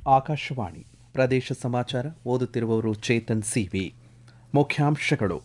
ಆಕಾಶವಾಣಿ ಪ್ರದೇಶ ಸಮಾಚಾರ ಓದುತ್ತಿರುವವರು ಚೇತನ್ ಸಿವಿ ಮುಖ್ಯಾಂಶಗಳು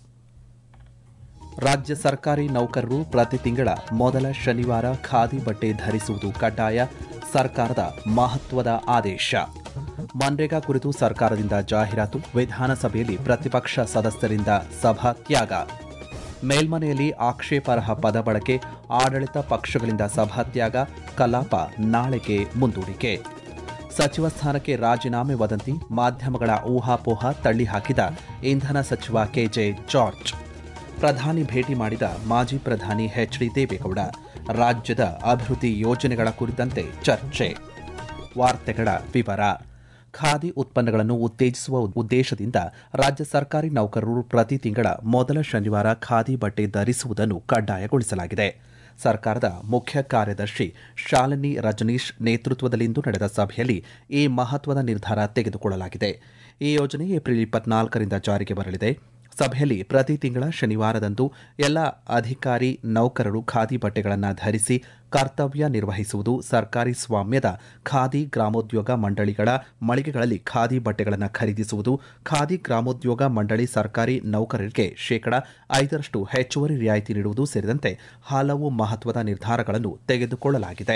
ರಾಜ್ಯ ಸರ್ಕಾರಿ ನೌಕರರು ಪ್ರತಿ ತಿಂಗಳ ಮೊದಲ ಶನಿವಾರ ಖಾದಿ ಬಟ್ಟೆ ಧರಿಸುವುದು ಕಡ್ಡಾಯ ಸರ್ಕಾರದ ಮಹತ್ವದ ಆದೇಶ ಮನ್ರೇಗಾ ಕುರಿತು ಸರ್ಕಾರದಿಂದ ಜಾಹೀರಾತು ವಿಧಾನಸಭೆಯಲ್ಲಿ ಪ್ರತಿಪಕ್ಷ ಸದಸ್ಯರಿಂದ ಸಭಾತ್ಯಾಗ ಮೇಲ್ಮನೆಯಲ್ಲಿ ಆಕ್ಷೇಪಾರ್ಹ ಪದ ಬಳಕೆ ಆಡಳಿತ ಪಕ್ಷಗಳಿಂದ ಸಭಾತ್ಯಾಗ ಕಲಾಪ ನಾಳೆಗೆ ಮುಂದೂಡಿಕೆ ಸಚಿವ ಸ್ಥಾನಕ್ಕೆ ರಾಜೀನಾಮೆ ವದಂತಿ ಮಾಧ್ಯಮಗಳ ಊಹಾಪೋಹ ತಳ್ಳಿಹಾಕಿದ ಇಂಧನ ಸಚಿವ ಕೆಜೆ ಜಾರ್ಜ್ ಪ್ರಧಾನಿ ಭೇಟಿ ಮಾಡಿದ ಮಾಜಿ ಪ್ರಧಾನಿ ಎಚ್ ಡಿ ದೇವೇಗೌಡ ರಾಜ್ಯದ ಅಭಿವೃದ್ಧಿ ಯೋಜನೆಗಳ ಕುರಿತಂತೆ ಚರ್ಚೆ ವಾರ್ತೆಗಳ ವಿವರ ಖಾದಿ ಉತ್ಪನ್ನಗಳನ್ನು ಉತ್ತೇಜಿಸುವ ಉದ್ದೇಶದಿಂದ ರಾಜ್ಯ ಸರ್ಕಾರಿ ನೌಕರರು ಪ್ರತಿ ತಿಂಗಳ ಮೊದಲ ಶನಿವಾರ ಖಾದಿ ಬಟ್ಟೆ ಧರಿಸುವುದನ್ನು ಕಡ್ಡಾಯಗೊಳಿಸಲಾಗಿದೆ ಸರ್ಕಾರದ ಮುಖ್ಯ ಕಾರ್ಯದರ್ಶಿ ಶಾಲಿನಿ ರಜನೀಶ್ ನೇತೃತ್ವದಲ್ಲಿಂದು ನಡೆದ ಸಭೆಯಲ್ಲಿ ಈ ಮಹತ್ವದ ನಿರ್ಧಾರ ತೆಗೆದುಕೊಳ್ಳಲಾಗಿದೆ ಈ ಯೋಜನೆ ಏಪ್ರಿಲ್ ಇಪ್ಪತ್ನಾಲ್ಕರಿಂದ ಜಾರಿಗೆ ಬರಲಿದೆ ಸಭೆಯಲ್ಲಿ ಪ್ರತಿ ತಿಂಗಳ ಶನಿವಾರದಂದು ಎಲ್ಲ ಅಧಿಕಾರಿ ನೌಕರರು ಖಾದಿ ಬಟ್ಟೆಗಳನ್ನು ಧರಿಸಿ ಕರ್ತವ್ಯ ನಿರ್ವಹಿಸುವುದು ಸರ್ಕಾರಿ ಸ್ವಾಮ್ಯದ ಖಾದಿ ಗ್ರಾಮೋದ್ಯೋಗ ಮಂಡಳಿಗಳ ಮಳಿಗೆಗಳಲ್ಲಿ ಖಾದಿ ಬಟ್ಟೆಗಳನ್ನು ಖರೀದಿಸುವುದು ಖಾದಿ ಗ್ರಾಮೋದ್ಯೋಗ ಮಂಡಳಿ ಸರ್ಕಾರಿ ನೌಕರರಿಗೆ ಶೇಕಡ ಐದರಷ್ಟು ಹೆಚ್ಚುವರಿ ರಿಯಾಯಿತಿ ನೀಡುವುದು ಸೇರಿದಂತೆ ಹಲವು ಮಹತ್ವದ ನಿರ್ಧಾರಗಳನ್ನು ತೆಗೆದುಕೊಳ್ಳಲಾಗಿದೆ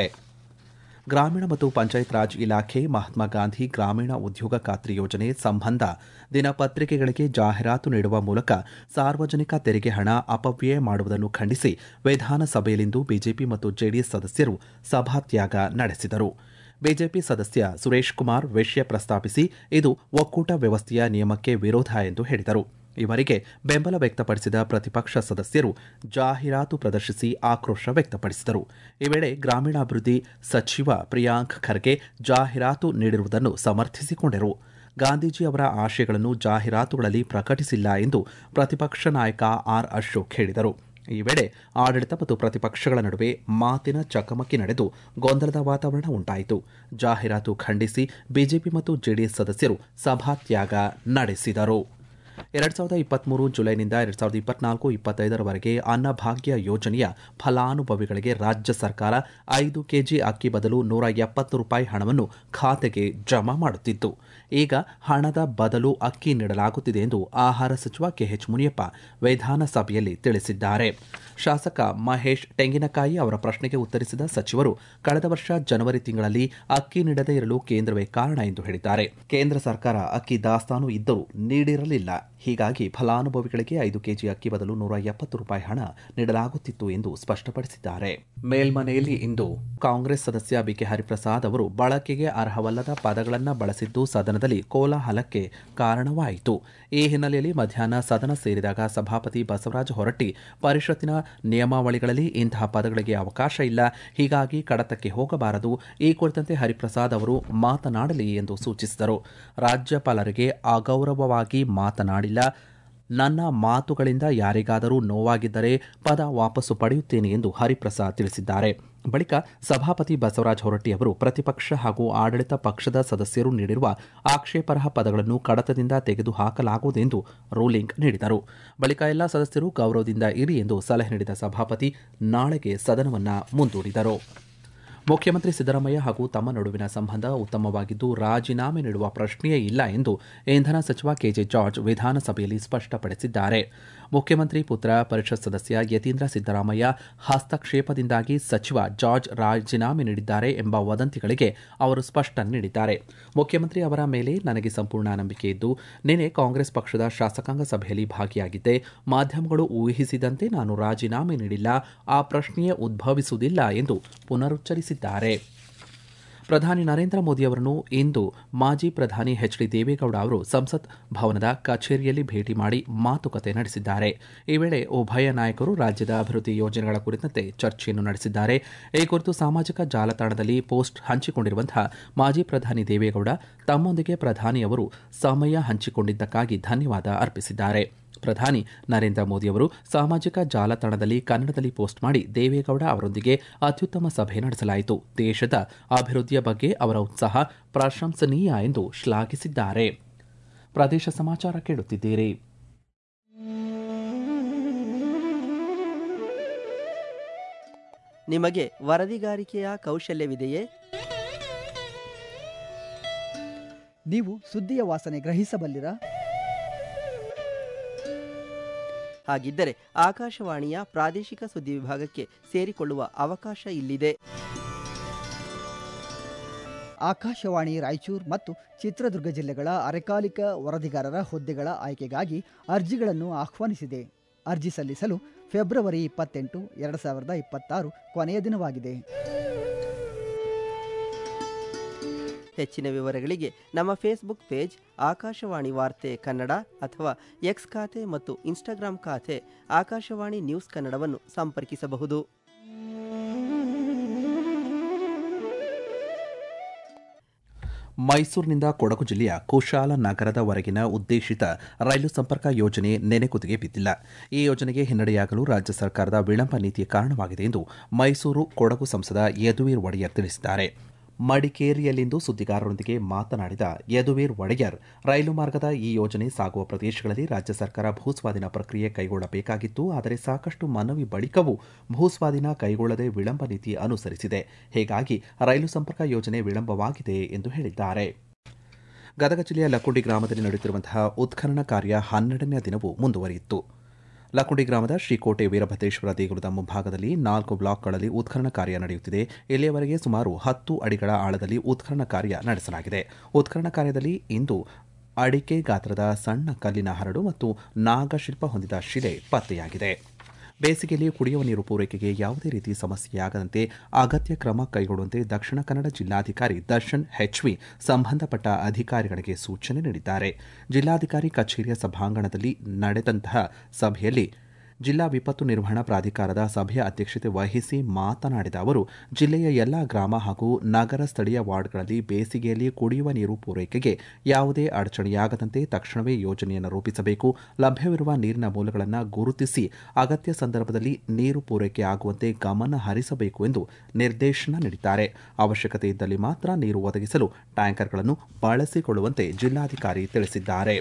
ಗ್ರಾಮೀಣ ಮತ್ತು ಪಂಚಾಯತ್ ರಾಜ್ ಇಲಾಖೆ ಮಹಾತ್ಮ ಗಾಂಧಿ ಗ್ರಾಮೀಣ ಉದ್ಯೋಗ ಖಾತ್ರಿ ಯೋಜನೆ ಸಂಬಂಧ ದಿನಪತ್ರಿಕೆಗಳಿಗೆ ಜಾಹೀರಾತು ನೀಡುವ ಮೂಲಕ ಸಾರ್ವಜನಿಕ ತೆರಿಗೆ ಹಣ ಅಪವ್ಯಯ ಮಾಡುವುದನ್ನು ಖಂಡಿಸಿ ವಿಧಾನಸಭೆಯಲ್ಲಿಂದು ಬಿಜೆಪಿ ಮತ್ತು ಜೆಡಿಎಸ್ ಸದಸ್ಯರು ಸಭಾತ್ಯಾಗ ನಡೆಸಿದರು ಬಿಜೆಪಿ ಸದಸ್ಯ ಸುರೇಶ್ ಕುಮಾರ್ ವಿಷಯ ಪ್ರಸ್ತಾಪಿಸಿ ಇದು ಒಕ್ಕೂಟ ವ್ಯವಸ್ಥೆಯ ನಿಯಮಕ್ಕೆ ವಿರೋಧ ಎಂದು ಹೇಳಿದರು ಇವರಿಗೆ ಬೆಂಬಲ ವ್ಯಕ್ತಪಡಿಸಿದ ಪ್ರತಿಪಕ್ಷ ಸದಸ್ಯರು ಜಾಹೀರಾತು ಪ್ರದರ್ಶಿಸಿ ಆಕ್ರೋಶ ವ್ಯಕ್ತಪಡಿಸಿದರು ಈ ವೇಳೆ ಗ್ರಾಮೀಣಾಭಿವೃದ್ಧಿ ಸಚಿವ ಪ್ರಿಯಾಂಕ್ ಖರ್ಗೆ ಜಾಹೀರಾತು ನೀಡಿರುವುದನ್ನು ಸಮರ್ಥಿಸಿಕೊಂಡರು ಗಾಂಧೀಜಿ ಅವರ ಆಶಯಗಳನ್ನು ಜಾಹೀರಾತುಗಳಲ್ಲಿ ಪ್ರಕಟಿಸಿಲ್ಲ ಎಂದು ಪ್ರತಿಪಕ್ಷ ನಾಯಕ ಆರ್ ಅಶೋಕ್ ಹೇಳಿದರು ಈ ವೇಳೆ ಆಡಳಿತ ಮತ್ತು ಪ್ರತಿಪಕ್ಷಗಳ ನಡುವೆ ಮಾತಿನ ಚಕಮಕಿ ನಡೆದು ಗೊಂದಲದ ವಾತಾವರಣ ಉಂಟಾಯಿತು ಜಾಹೀರಾತು ಖಂಡಿಸಿ ಬಿಜೆಪಿ ಮತ್ತು ಜೆಡಿಎಸ್ ಸದಸ್ಯರು ಸಭಾತ್ಯಾಗ ನಡೆಸಿದರು ಎರಡ್ ಸಾವಿರದ ಇಪ್ಪತ್ಮೂರು ಜುಲೈನಿಂದ ಎರಡ್ ಸಾವಿರದ ಇಪ್ಪತ್ನಾಲ್ಕು ಇಪ್ಪತ್ತೈದರವರೆಗೆ ಅನ್ನಭಾಗ್ಯ ಯೋಜನೆಯ ಫಲಾನುಭವಿಗಳಿಗೆ ರಾಜ್ಯ ಸರ್ಕಾರ ಐದು ಕೆಜಿ ಅಕ್ಕಿ ಬದಲು ನೂರ ಎಪ್ಪತ್ತು ರೂಪಾಯಿ ಹಣವನ್ನು ಖಾತೆಗೆ ಜಮಾ ಮಾಡುತ್ತಿತ್ತು ಈಗ ಹಣದ ಬದಲು ಅಕ್ಕಿ ನೀಡಲಾಗುತ್ತಿದೆ ಎಂದು ಆಹಾರ ಸಚಿವ ಕೆಎಚ್ ಮುನಿಯಪ್ಪ ವಿಧಾನಸಭೆಯಲ್ಲಿ ತಿಳಿಸಿದ್ದಾರೆ ಶಾಸಕ ಮಹೇಶ್ ತೆಂಗಿನಕಾಯಿ ಅವರ ಪ್ರಶ್ನೆಗೆ ಉತ್ತರಿಸಿದ ಸಚಿವರು ಕಳೆದ ವರ್ಷ ಜನವರಿ ತಿಂಗಳಲ್ಲಿ ಅಕ್ಕಿ ನೀಡದೇ ಇರಲು ಕೇಂದ್ರವೇ ಕಾರಣ ಎಂದು ಹೇಳಿದ್ದಾರೆ ಕೇಂದ್ರ ಸರ್ಕಾರ ಅಕ್ಕಿ ದಾಸ್ತಾನು ಇದ್ದರೂ ನೀಡಿರಲಿಲ್ಲ ಹೀಗಾಗಿ ಫಲಾನುಭವಿಗಳಿಗೆ ಐದು ಕೆಜಿ ಅಕ್ಕಿ ಬದಲು ನೂರ ಎಪ್ಪತ್ತು ರೂಪಾಯಿ ಹಣ ನೀಡಲಾಗುತ್ತಿತ್ತು ಎಂದು ಸ್ಪಷ್ಟಪಡಿಸಿದ್ದಾರೆ ಮೇಲ್ಮನೆಯಲ್ಲಿ ಇಂದು ಕಾಂಗ್ರೆಸ್ ಸದಸ್ಯ ಬಿಕೆ ಹರಿಪ್ರಸಾದ್ ಅವರು ಬಳಕೆಗೆ ಅರ್ಹವಲ್ಲದ ಪದಗಳನ್ನು ಬಳಸಿದ್ದು ಸದನದಲ್ಲಿ ಕೋಲಾಹಲಕ್ಕೆ ಕಾರಣವಾಯಿತು ಈ ಹಿನ್ನೆಲೆಯಲ್ಲಿ ಮಧ್ಯಾಹ್ನ ಸದನ ಸೇರಿದಾಗ ಸಭಾಪತಿ ಬಸವರಾಜ ಹೊರಟ್ಟಿ ಪರಿಷತ್ತಿನ ನಿಯಮಾವಳಿಗಳಲ್ಲಿ ಇಂತಹ ಪದಗಳಿಗೆ ಅವಕಾಶ ಇಲ್ಲ ಹೀಗಾಗಿ ಕಡತಕ್ಕೆ ಹೋಗಬಾರದು ಈ ಕುರಿತಂತೆ ಹರಿಪ್ರಸಾದ್ ಅವರು ಮಾತನಾಡಲಿ ಎಂದು ಸೂಚಿಸಿದರು ರಾಜ್ಯಪಾಲರಿಗೆ ಅಗೌರವವಾಗಿ ಮಾತನಾಡಿಲ್ಲ ನನ್ನ ಮಾತುಗಳಿಂದ ಯಾರಿಗಾದರೂ ನೋವಾಗಿದ್ದರೆ ಪದ ವಾಪಸ್ಸು ಪಡೆಯುತ್ತೇನೆ ಎಂದು ಹರಿಪ್ರಸಾದ್ ತಿಳಿಸಿದ್ದಾರೆ ಬಳಿಕ ಸಭಾಪತಿ ಬಸವರಾಜ ಹೊರಟ್ಟಿ ಅವರು ಪ್ರತಿಪಕ್ಷ ಹಾಗೂ ಆಡಳಿತ ಪಕ್ಷದ ಸದಸ್ಯರು ನೀಡಿರುವ ಆಕ್ಷೇಪಾರ್ಹ ಪದಗಳನ್ನು ಕಡತದಿಂದ ತೆಗೆದು ಹಾಕಲಾಗುವುದು ಎಂದು ರೂಲಿಂಗ್ ನೀಡಿದರು ಬಳಿಕ ಎಲ್ಲ ಸದಸ್ಯರು ಗೌರವದಿಂದ ಇರಿ ಎಂದು ಸಲಹೆ ನೀಡಿದ ಸಭಾಪತಿ ನಾಳೆಗೆ ಸದನವನ್ನು ಮುಂದೂಡಿದರು ಮುಖ್ಯಮಂತ್ರಿ ಸಿದ್ದರಾಮಯ್ಯ ಹಾಗೂ ತಮ್ಮ ನಡುವಿನ ಸಂಬಂಧ ಉತ್ತಮವಾಗಿದ್ದು ರಾಜೀನಾಮೆ ನೀಡುವ ಪ್ರಶ್ನೆಯೇ ಇಲ್ಲ ಎಂದು ಇಂಧನ ಸಚಿವ ಕೆಜೆ ಜಾರ್ಜ್ ವಿಧಾನಸಭೆಯಲ್ಲಿ ಸ್ಪಷ್ಟಪಡಿಸಿದ್ದಾರೆ ಮುಖ್ಯಮಂತ್ರಿ ಪುತ್ರ ಪರಿಷತ್ ಸದಸ್ಯ ಯತೀಂದ್ರ ಸಿದ್ದರಾಮಯ್ಯ ಹಸ್ತಕ್ಷೇಪದಿಂದಾಗಿ ಸಚಿವ ಜಾರ್ಜ್ ರಾಜೀನಾಮೆ ನೀಡಿದ್ದಾರೆ ಎಂಬ ವದಂತಿಗಳಿಗೆ ಅವರು ಸ್ಪಷ್ಟನೆ ನೀಡಿದ್ದಾರೆ ಮುಖ್ಯಮಂತ್ರಿ ಅವರ ಮೇಲೆ ನನಗೆ ಸಂಪೂರ್ಣ ನಂಬಿಕೆ ಇದ್ದು ನಿನ್ನೆ ಕಾಂಗ್ರೆಸ್ ಪಕ್ಷದ ಶಾಸಕಾಂಗ ಸಭೆಯಲ್ಲಿ ಭಾಗಿಯಾಗಿದ್ದೆ ಮಾಧ್ಯಮಗಳು ಊಹಿಸಿದಂತೆ ನಾನು ರಾಜೀನಾಮೆ ನೀಡಿಲ್ಲ ಆ ಪ್ರಶ್ನೆಯೇ ಉದ್ಭವಿಸುವುದಿಲ್ಲ ಎಂದು ಪುನರುಚ್ಚರಿಸಿದ್ದಾರೆ ಪ್ರಧಾನಿ ನರೇಂದ್ರ ಮೋದಿ ಅವರನ್ನು ಇಂದು ಮಾಜಿ ಪ್ರಧಾನಿ ಎಚ್ ಡಿ ದೇವೇಗೌಡ ಅವರು ಸಂಸತ್ ಭವನದ ಕಚೇರಿಯಲ್ಲಿ ಭೇಟಿ ಮಾಡಿ ಮಾತುಕತೆ ನಡೆಸಿದ್ದಾರೆ ಈ ವೇಳೆ ಉಭಯ ನಾಯಕರು ರಾಜ್ಯದ ಅಭಿವೃದ್ಧಿ ಯೋಜನೆಗಳ ಕುರಿತಂತೆ ಚರ್ಚೆಯನ್ನು ನಡೆಸಿದ್ದಾರೆ ಈ ಕುರಿತು ಸಾಮಾಜಿಕ ಜಾಲತಾಣದಲ್ಲಿ ಪೋಸ್ಟ್ ಹಂಚಿಕೊಂಡಿರುವಂತಹ ಮಾಜಿ ಪ್ರಧಾನಿ ದೇವೇಗೌಡ ತಮ್ಮೊಂದಿಗೆ ಪ್ರಧಾನಿಯವರು ಸಮಯ ಹಂಚಿಕೊಂಡಿದ್ದಕ್ಕಾಗಿ ಧನ್ಯವಾದ ಅರ್ಪಿಸಿದ್ದಾರೆ ಪ್ರಧಾನಿ ನರೇಂದ್ರ ಮೋದಿ ಅವರು ಸಾಮಾಜಿಕ ಜಾಲತಾಣದಲ್ಲಿ ಕನ್ನಡದಲ್ಲಿ ಪೋಸ್ಟ್ ಮಾಡಿ ದೇವೇಗೌಡ ಅವರೊಂದಿಗೆ ಅತ್ಯುತ್ತಮ ಸಭೆ ನಡೆಸಲಾಯಿತು ದೇಶದ ಅಭಿವೃದ್ಧಿಯ ಬಗ್ಗೆ ಅವರ ಉತ್ಸಾಹ ಪ್ರಶಂಸನೀಯ ಎಂದು ಶ್ಲಾಘಿಸಿದ್ದಾರೆ ಪ್ರದೇಶ ಸಮಾಚಾರ ಕೇಳುತ್ತಿದ್ದೀರಿ ನಿಮಗೆ ವರದಿಗಾರಿಕೆಯ ಕೌಶಲ್ಯವಿದೆಯೇ ನೀವು ಸುದ್ದಿಯ ವಾಸನೆ ಗ್ರಹಿಸಬಲ್ಲಿರಾ ಹಾಗಿದ್ದರೆ ಆಕಾಶವಾಣಿಯ ಪ್ರಾದೇಶಿಕ ಸುದ್ದಿ ವಿಭಾಗಕ್ಕೆ ಸೇರಿಕೊಳ್ಳುವ ಅವಕಾಶ ಇಲ್ಲಿದೆ ಆಕಾಶವಾಣಿ ರಾಯಚೂರು ಮತ್ತು ಚಿತ್ರದುರ್ಗ ಜಿಲ್ಲೆಗಳ ಅರೆಕಾಲಿಕ ವರದಿಗಾರರ ಹುದ್ದೆಗಳ ಆಯ್ಕೆಗಾಗಿ ಅರ್ಜಿಗಳನ್ನು ಆಹ್ವಾನಿಸಿದೆ ಅರ್ಜಿ ಸಲ್ಲಿಸಲು ಫೆಬ್ರವರಿ ಇಪ್ಪತ್ತೆಂಟು ಎರಡು ಸಾವಿರದ ಇಪ್ಪತ್ತಾರು ಕೊನೆಯ ದಿನವಾಗಿದೆ ಹೆಚ್ಚಿನ ವಿವರಗಳಿಗೆ ನಮ್ಮ ಫೇಸ್ಬುಕ್ ಪೇಜ್ ಆಕಾಶವಾಣಿ ವಾರ್ತೆ ಕನ್ನಡ ಅಥವಾ ಎಕ್ಸ್ ಖಾತೆ ಮತ್ತು ಇನ್ಸ್ಟಾಗ್ರಾಂ ಖಾತೆ ಆಕಾಶವಾಣಿ ನ್ಯೂಸ್ ಕನ್ನಡವನ್ನು ಸಂಪರ್ಕಿಸಬಹುದು ಮೈಸೂರಿನಿಂದ ಕೊಡಗು ಜಿಲ್ಲೆಯ ಕುಶಾಲನಗರದವರೆಗಿನ ಉದ್ದೇಶಿತ ರೈಲು ಸಂಪರ್ಕ ಯೋಜನೆ ನೆನೆಗುದಿಗೆ ಬಿದ್ದಿಲ್ಲ ಈ ಯೋಜನೆಗೆ ಹಿನ್ನಡೆಯಾಗಲು ರಾಜ್ಯ ಸರ್ಕಾರದ ವಿಳಂಬ ನೀತಿಯ ಕಾರಣವಾಗಿದೆ ಎಂದು ಮೈಸೂರು ಕೊಡಗು ಸಂಸದ ಯದುವೀರ್ ಒಡೆಯರ್ ತಿಳಿಸಿದ್ದಾರೆ ಮಡಿಕೇರಿಯಲ್ಲಿಂದು ಸುದ್ದಿಗಾರರೊಂದಿಗೆ ಮಾತನಾಡಿದ ಯದುವೀರ್ ಒಡೆಯರ್ ರೈಲು ಮಾರ್ಗದ ಈ ಯೋಜನೆ ಸಾಗುವ ಪ್ರದೇಶಗಳಲ್ಲಿ ರಾಜ್ಯ ಸರ್ಕಾರ ಭೂಸ್ವಾಧೀನ ಪ್ರಕ್ರಿಯೆ ಕೈಗೊಳ್ಳಬೇಕಾಗಿತ್ತು ಆದರೆ ಸಾಕಷ್ಟು ಮನವಿ ಬಳಿಕವೂ ಭೂಸ್ವಾಧೀನ ಕೈಗೊಳ್ಳದೆ ವಿಳಂಬ ನೀತಿ ಅನುಸರಿಸಿದೆ ಹೀಗಾಗಿ ರೈಲು ಸಂಪರ್ಕ ಯೋಜನೆ ವಿಳಂಬವಾಗಿದೆ ಎಂದು ಹೇಳಿದ್ದಾರೆ ಗದಗ ಜಿಲ್ಲೆಯ ಲಕ್ಕುಂಡಿ ಗ್ರಾಮದಲ್ಲಿ ನಡೆಯುತ್ತಿರುವಂತಹ ಉತ್ಖನನ ಕಾರ್ಯ ಹನ್ನೆರಡನೇ ದಿನವೂ ಮುಂದುವರಿಯಿತು ಲಕ್ಕುಂಡಿ ಗ್ರಾಮದ ಶ್ರೀಕೋಟೆ ವೀರಭದ್ರೇಶ್ವರ ದೇಗುಲದ ಮುಂಭಾಗದಲ್ಲಿ ನಾಲ್ಕು ಬ್ಲಾಕ್ಗಳಲ್ಲಿ ಉತ್ಖನನ ಕಾರ್ಯ ನಡೆಯುತ್ತಿದೆ ಇಲ್ಲಿಯವರೆಗೆ ಸುಮಾರು ಹತ್ತು ಅಡಿಗಳ ಆಳದಲ್ಲಿ ಉತ್ಖನನ ಕಾರ್ಯ ನಡೆಸಲಾಗಿದೆ ಉತ್ಖನನ ಕಾರ್ಯದಲ್ಲಿ ಇಂದು ಅಡಿಕೆ ಗಾತ್ರದ ಸಣ್ಣ ಕಲ್ಲಿನ ಹರಡು ಮತ್ತು ನಾಗಶಿಲ್ಪ ಹೊಂದಿದ ಶಿಲೆ ಪತ್ತೆಯಾಗಿದೆ ಬೇಸಿಗೆಯಲ್ಲಿ ಕುಡಿಯುವ ನೀರು ಪೂರೈಕೆಗೆ ಯಾವುದೇ ರೀತಿ ಸಮಸ್ಯೆಯಾಗದಂತೆ ಅಗತ್ಯ ಕ್ರಮ ಕೈಗೊಳ್ಳುವಂತೆ ದಕ್ಷಿಣ ಕನ್ನಡ ಜಿಲ್ಲಾಧಿಕಾರಿ ದರ್ಶನ್ ಹೆಚ್ವಿ ಸಂಬಂಧಪಟ್ಟ ಅಧಿಕಾರಿಗಳಿಗೆ ಸೂಚನೆ ನೀಡಿದ್ದಾರೆ ಜಿಲ್ಲಾಧಿಕಾರಿ ಕಚೇರಿಯ ಸಭಾಂಗಣದಲ್ಲಿ ನಡೆದಂತಹ ಸಭೆಯಲ್ಲಿ ಜಿಲ್ಲಾ ವಿಪತ್ತು ನಿರ್ವಹಣಾ ಪ್ರಾಧಿಕಾರದ ಸಭೆಯ ಅಧ್ಯಕ್ಷತೆ ವಹಿಸಿ ಮಾತನಾಡಿದ ಅವರು ಜಿಲ್ಲೆಯ ಎಲ್ಲಾ ಗ್ರಾಮ ಹಾಗೂ ನಗರ ಸ್ಥಳೀಯ ವಾರ್ಡ್ಗಳಲ್ಲಿ ಬೇಸಿಗೆಯಲ್ಲಿ ಕುಡಿಯುವ ನೀರು ಪೂರೈಕೆಗೆ ಯಾವುದೇ ಅಡಚಣೆಯಾಗದಂತೆ ತಕ್ಷಣವೇ ಯೋಜನೆಯನ್ನು ರೂಪಿಸಬೇಕು ಲಭ್ಯವಿರುವ ನೀರಿನ ಮೂಲಗಳನ್ನು ಗುರುತಿಸಿ ಅಗತ್ಯ ಸಂದರ್ಭದಲ್ಲಿ ನೀರು ಪೂರೈಕೆ ಆಗುವಂತೆ ಗಮನ ಹರಿಸಬೇಕು ಎಂದು ನಿರ್ದೇಶನ ನೀಡಿದ್ದಾರೆ ಅವಶ್ಯಕತೆ ಇದ್ದಲ್ಲಿ ಮಾತ್ರ ನೀರು ಒದಗಿಸಲು ಟ್ಯಾಂಕರ್ಗಳನ್ನು ಬಳಸಿಕೊಳ್ಳುವಂತೆ ಜಿಲ್ಲಾಧಿಕಾರಿ ತಿಳಿಸಿದ್ದಾರೆ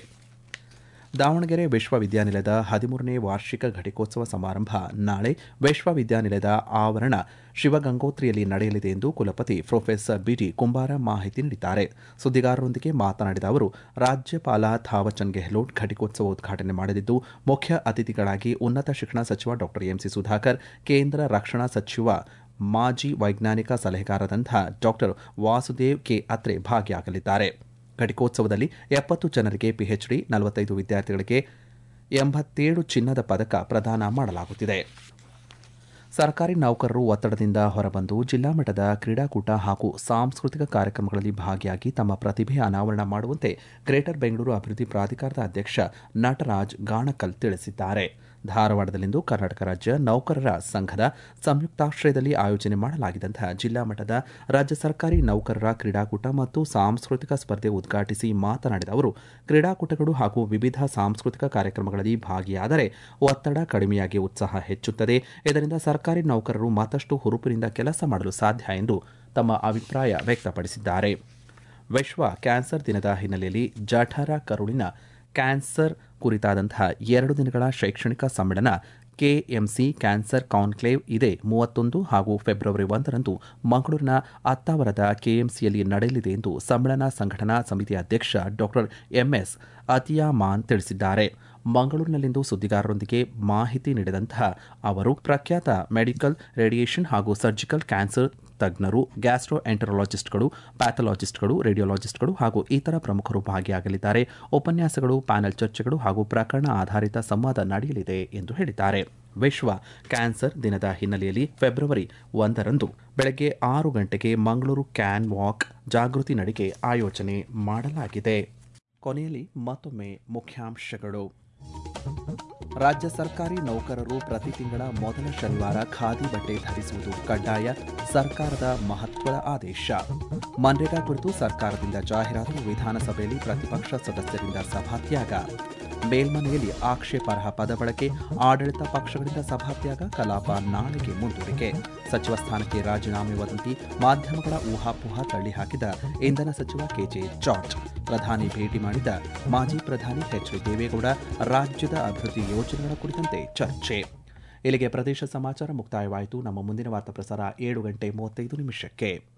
ದಾವಣಗೆರೆ ವಿಶ್ವವಿದ್ಯಾನಿಲಯದ ಹದಿಮೂರನೇ ವಾರ್ಷಿಕ ಘಟಿಕೋತ್ಸವ ಸಮಾರಂಭ ನಾಳೆ ವಿಶ್ವವಿದ್ಯಾನಿಲಯದ ಆವರಣ ಶಿವಗಂಗೋತ್ರಿಯಲ್ಲಿ ನಡೆಯಲಿದೆ ಎಂದು ಕುಲಪತಿ ಪ್ರೊಫೆಸರ್ ಬಿಟಿ ಕುಂಬಾರ ಮಾಹಿತಿ ನೀಡಿದ್ದಾರೆ ಸುದ್ದಿಗಾರರೊಂದಿಗೆ ಮಾತನಾಡಿದ ಅವರು ರಾಜ್ಯಪಾಲ ಥಾವರ್ಚಂದ್ ಗೆಹ್ಲೋಟ್ ಘಟಿಕೋತ್ಸವ ಉದ್ಘಾಟನೆ ಮಾಡಲಿದ್ದು ಮುಖ್ಯ ಅತಿಥಿಗಳಾಗಿ ಉನ್ನತ ಶಿಕ್ಷಣ ಸಚಿವ ಡಾ ಎಂಸಿ ಸುಧಾಕರ್ ಕೇಂದ್ರ ರಕ್ಷಣಾ ಸಚಿವ ಮಾಜಿ ವೈಜ್ಞಾನಿಕ ಸಲಹೆಗಾರದಂತಹ ಡಾ ವಾಸುದೇವ್ ಕೆ ಅತ್ರೆ ಭಾಗಿಯಾಗಲಿದ್ದಾರೆ ಘಟಿಕೋತ್ಸವದಲ್ಲಿ ಎಪ್ಪತ್ತು ಜನರಿಗೆ ಪಿಎಚ್ಡಿ ನಲವತ್ತೈದು ವಿದ್ಯಾರ್ಥಿಗಳಿಗೆ ಎಂಬತ್ತೇಳು ಚಿನ್ನದ ಪದಕ ಪ್ರದಾನ ಮಾಡಲಾಗುತ್ತಿದೆ ಸರ್ಕಾರಿ ನೌಕರರು ಒತ್ತಡದಿಂದ ಹೊರಬಂದು ಜಿಲ್ಲಾ ಮಟ್ಟದ ಕ್ರೀಡಾಕೂಟ ಹಾಗೂ ಸಾಂಸ್ಕೃತಿಕ ಕಾರ್ಯಕ್ರಮಗಳಲ್ಲಿ ಭಾಗಿಯಾಗಿ ತಮ್ಮ ಪ್ರತಿಭೆ ಅನಾವರಣ ಮಾಡುವಂತೆ ಗ್ರೇಟರ್ ಬೆಂಗಳೂರು ಅಭಿವೃದ್ಧಿ ಪ್ರಾಧಿಕಾರದ ಅಧ್ಯಕ್ಷ ನಟರಾಜ್ ಗಾಣಕಲ್ ತಿಳಿಸಿದ್ದಾರೆ ಧಾರವಾಡದಲ್ಲಿಂದು ಕರ್ನಾಟಕ ರಾಜ್ಯ ನೌಕರರ ಸಂಘದ ಸಂಯುಕ್ತಾಶ್ರಯದಲ್ಲಿ ಆಯೋಜನೆ ಮಾಡಲಾಗಿದ್ದಂತಹ ಜಿಲ್ಲಾ ಮಟ್ಟದ ರಾಜ್ಯ ಸರ್ಕಾರಿ ನೌಕರರ ಕ್ರೀಡಾಕೂಟ ಮತ್ತು ಸಾಂಸ್ಕೃತಿಕ ಸ್ಪರ್ಧೆ ಉದ್ಘಾಟಿಸಿ ಮಾತನಾಡಿದ ಅವರು ಕ್ರೀಡಾಕೂಟಗಳು ಹಾಗೂ ವಿವಿಧ ಸಾಂಸ್ಕೃತಿಕ ಕಾರ್ಯಕ್ರಮಗಳಲ್ಲಿ ಭಾಗಿಯಾದರೆ ಒತ್ತಡ ಕಡಿಮೆಯಾಗಿ ಉತ್ಸಾಹ ಹೆಚ್ಚುತ್ತದೆ ಇದರಿಂದ ಸರ್ಕಾರಿ ನೌಕರರು ಮತ್ತಷ್ಟು ಹುರುಪಿನಿಂದ ಕೆಲಸ ಮಾಡಲು ಸಾಧ್ಯ ಎಂದು ತಮ್ಮ ಅಭಿಪ್ರಾಯ ವ್ಯಕ್ತಪಡಿಸಿದ್ದಾರೆ ವಿಶ್ವ ಕ್ಯಾನ್ಸರ್ ದಿನದ ಹಿನ್ನೆಲೆಯಲ್ಲಿ ಜಠರ ಕರುಳಿನ ಕ್ಯಾನ್ಸರ್ ಕುರಿತಾದಂತಹ ಎರಡು ದಿನಗಳ ಶೈಕ್ಷಣಿಕ ಸಮ್ಮೇಳನ ಕೆಎಂಸಿ ಕ್ಯಾನ್ಸರ್ ಕಾನ್ಕ್ಲೇವ್ ಇದೇ ಮೂವತ್ತೊಂದು ಹಾಗೂ ಫೆಬ್ರವರಿ ಒಂದರಂದು ಮಂಗಳೂರಿನ ಅತ್ತಾವರದ ಕೆಎಂಸಿಯಲ್ಲಿ ನಡೆಯಲಿದೆ ಎಂದು ಸಮ್ಮೇಳನ ಸಂಘಟನಾ ಸಮಿತಿ ಅಧ್ಯಕ್ಷ ಡಾಕ್ಟರ್ ಎಂಎಸ್ ಅತಿಯಾಮಾನ್ ತಿಳಿಸಿದ್ದಾರೆ ಮಂಗಳೂರಿನಲ್ಲಿಂದು ಸುದ್ದಿಗಾರರೊಂದಿಗೆ ಮಾಹಿತಿ ನೀಡಿದಂತಹ ಅವರು ಪ್ರಖ್ಯಾತ ಮೆಡಿಕಲ್ ರೇಡಿಯೇಷನ್ ಹಾಗೂ ಸರ್ಜಿಕಲ್ ಕ್ಯಾನ್ಸರ್ ತಜ್ಞರು ಗ್ಯಾಸ್ಟ್ರೋ ಎಂಟರಾಲಜಿಸ್ಟ್ಗಳು ಪ್ಯಾಥಾಲಜಿಸ್ಟ್ಗಳು ರೇಡಿಯೋಲಾಜಿಸ್ಟ್ಗಳು ಹಾಗೂ ಇತರ ಪ್ರಮುಖರು ಭಾಗಿಯಾಗಲಿದ್ದಾರೆ ಉಪನ್ಯಾಸಗಳು ಪ್ಯಾನೆಲ್ ಚರ್ಚೆಗಳು ಹಾಗೂ ಪ್ರಕರಣ ಆಧಾರಿತ ಸಂವಾದ ನಡೆಯಲಿದೆ ಎಂದು ಹೇಳಿದ್ದಾರೆ ವಿಶ್ವ ಕ್ಯಾನ್ಸರ್ ದಿನದ ಹಿನ್ನೆಲೆಯಲ್ಲಿ ಫೆಬ್ರವರಿ ಒಂದರಂದು ಬೆಳಗ್ಗೆ ಆರು ಗಂಟೆಗೆ ಮಂಗಳೂರು ಕ್ಯಾನ್ ವಾಕ್ ಜಾಗೃತಿ ನಡಿಗೆ ಆಯೋಜನೆ ಮಾಡಲಾಗಿದೆ ಕೊನೆಯಲ್ಲಿ ಮತ್ತೊಮ್ಮೆ ಮುಖ್ಯಾಂಶಗಳು ರಾಜ್ಯ ಸರ್ಕಾರಿ ನೌಕರರು ಪ್ರತಿ ತಿಂಗಳ ಮೊದಲ ಶನಿವಾರ ಖಾದಿ ಬಟ್ಟೆ ಧರಿಸುವುದು ಕಡ್ಡಾಯ ಸರ್ಕಾರದ ಮಹತ್ವದ ಆದೇಶ ಮನ್ರೇಗಾ ಕುರಿತು ಸರ್ಕಾರದಿಂದ ಜಾಹೀರಾತು ವಿಧಾನಸಭೆಯಲ್ಲಿ ಪ್ರತಿಪಕ್ಷ ಸದಸ್ಯರಿಂದ ಸಭಾತ್ಯಾಗ ಮೇಲ್ಮನೆಯಲ್ಲಿ ಆಕ್ಷೇಪಾರ್ಹ ಪದ ಬಳಕೆ ಆಡಳಿತ ಪಕ್ಷಗಳಿಂದ ಸಭಾತ್ಯಾಗ ಕಲಾಪ ನಾಳೆಗೆ ಮುಂದೂಡಿಕೆ ಸಚಿವ ಸ್ಥಾನಕ್ಕೆ ರಾಜೀನಾಮೆ ವದಂತಿ ಮಾಧ್ಯಮಗಳ ಊಹಾಪೋಹ ತಳ್ಳಿಹಾಕಿದ ಇಂಧನ ಸಚಿವ ಕೆಜೆ ಜಾರ್ಜ್ ಪ್ರಧಾನಿ ಭೇಟಿ ಮಾಡಿದ ಮಾಜಿ ಪ್ರಧಾನಿ ಎಚ್ ಡಿ ದೇವೇಗೌಡ ರಾಜ್ಯದ ಅಭಿವೃದ್ಧಿ ಯೋಜನೆಗಳ ಕುರಿತಂತೆ ಚರ್ಚೆ ಇಲ್ಲಿಗೆ ಪ್ರದೇಶ ಸಮಾಚಾರ ಮುಕ್ತಾಯವಾಯಿತು ನಮ್ಮ ಮುಂದಿನ ವಾರ್ತಾ ಪ್ರಸಾರ ಏಳು ಗಂಟೆ ಮೂವತ್ತೈದು ನಿಮಿಷಕ್ಕೆ